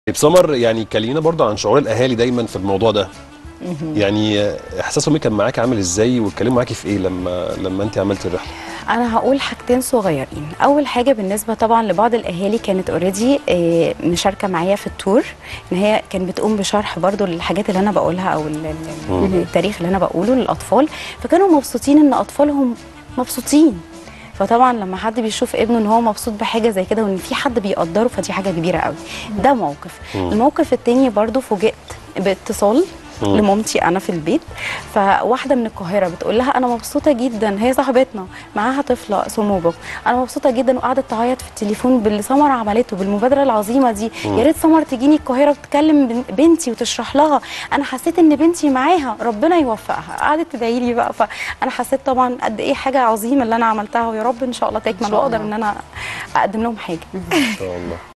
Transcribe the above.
طيب سمر يعني كلمينا برضه عن شعور الاهالي دايما في الموضوع ده يعني احساسهم إيه كان معاك عامل ازاي واتكلموا معاكي في ايه لما لما انت عملتي الرحله انا هقول حاجتين صغيرين اول حاجه بالنسبه طبعا لبعض الاهالي كانت اوريدي مشاركه معايا في التور ان هي كانت بتقوم بشرح برضو الحاجات اللي انا بقولها او ال- ال- مم. التاريخ اللي انا بقوله للاطفال فكانوا مبسوطين ان اطفالهم مبسوطين فطبعا لما حد بيشوف ابنه ان هو مبسوط بحاجه زي كده وان في حد بيقدره فدي حاجه كبيره قوي ده موقف مم. الموقف التاني برضو فوجئت باتصال مم. لمامتي انا في البيت فواحده من القاهره بتقول لها انا مبسوطه جدا هي صاحبتنا معاها طفله سموبك انا مبسوطه جدا وقعدت تعيط في التليفون باللي سمر عملته بالمبادره العظيمه دي مم. يا ريت سمر تجيني القاهره وتكلم بن- بنتي وتشرح لها انا حسيت ان بنتي معاها ربنا يوفقها قعدت تدعي لي بقى فانا حسيت طبعا قد ايه حاجه عظيمه اللي انا عملتها ويا رب ان شاء الله تكمل شاء واقدر الله. ان انا اقدم لهم حاجه ان شاء الله